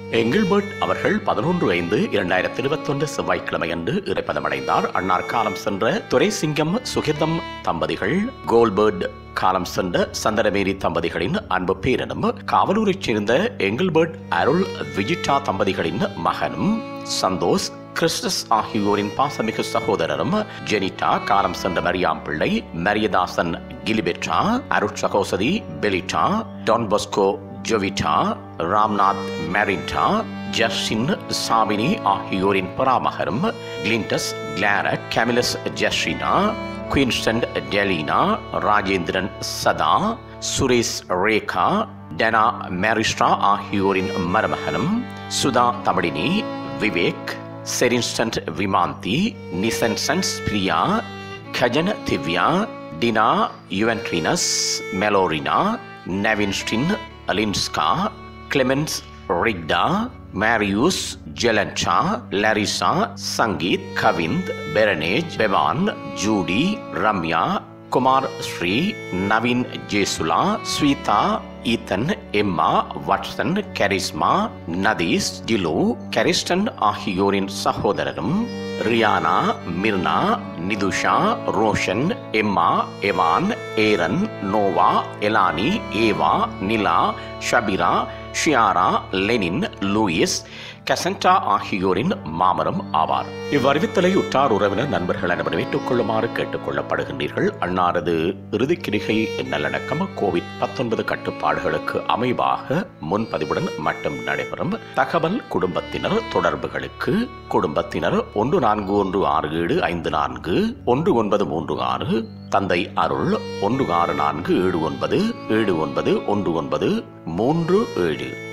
எங்கில்பர்ட் அவர்கள் பதினொன்று ஐந்து இரண்டாயிரத்தி இருபத்தொன்று செவ்வாய்க்கிழமை அன்று இறைப்பதமடைந்தார் அன்னார் காலம் சென்ற துரைசிங்கம் சுகிர்தம் தம்பதிகள் கோல்பர்ட் காலம் சென்ற சந்தனமேரி தம்பதிகளின் அன்பு பேரனும் காவலூரைச் சேர்ந்த எங்கில்பர்ட் அருள் விஜிட்டா தம்பதிகளின் மகனும் சந்தோஷ் கிறிஸ்டஸ் ஆகியோரின் பாசமிகு சகோதரரும் ஜெனிட்டா காலம் சென்ற மரியாம் பிள்ளை மரியதாசன் கிலிபெட்டா அருட்சகோசதி பெலிட்டா Don Bosco Jovita Ramnath Merinda Justin Samini ஆகியோரின் பராமகரும் Clintus Claret Camillus Jasrina Queenston Delina Rajendran Sadha Suresh Rekha Dena மேரிஸ்ட்ரா ஆகியோரின் மருமகனும் சுதா தமிழினி விவேக் செரின்ஸ்டன்ட் விமாந்தி நிசன்சன்ஸ் பிரியா கஜன் திவ்யா டினா யுவன்ட்ரினஸ் மெலோரினா நெவின்ஸ்டின் அலின்ஸ்கா கிளெமென்ஸ் ரிக்டா மேரியூஸ் ஜெலன்சா லரிசா சங்கீத் கவிந்த் பெரனேஜ் பெவான் ஜூடி ரம்யா குமார் ஸ்ரீ நவீன் ஜேசுலா Swetha Ethan Emma Watson charisma நதீஸ் டிலு கரிஸ்டன் ஆகியோரின் சகோதரரும் ரியானா மிர்னா நிதுஷா ரோஷன் எம்மா எவான் ஏரன் நோவா எலானி ஏவா நிலா ஷபிரா ஷியாரா லெனின் லூயிஸ் கசண்டா ஆகியோரின் மாமரம் ஆவார் இவ்வறிவித்தலை உற்றார் உறவினர் நண்பர்கள் அனைவரும் ஏற்றுக்கொள்ளுமாறு கேட்டுக் கொள்ளப்படுகின்றீர்கள் அன்னாரது இறுதிக்கிரிகை நல்லடக்கம் கோவிட் பத்தொன்பது கட்டுப்பாடுகளுக்கு அமைவாக முன்பதிவுடன் மட்டும் நடைபெறும் தகவல் குடும்பத்தினர் தொடர்புகளுக்கு குடும்பத்தினர் ஒன்று நான்கு ஒன்று ஆறு ஏழு ஐந்து நான்கு ஒன்று ஒன்பது மூன்று ஆறு தந்தை அருள் ஒன்று ஆறு நான்கு ஏழு ஒன்பது ஏழு ஒன்பது ஒன்று ஒன்பது மூன்று ஏழு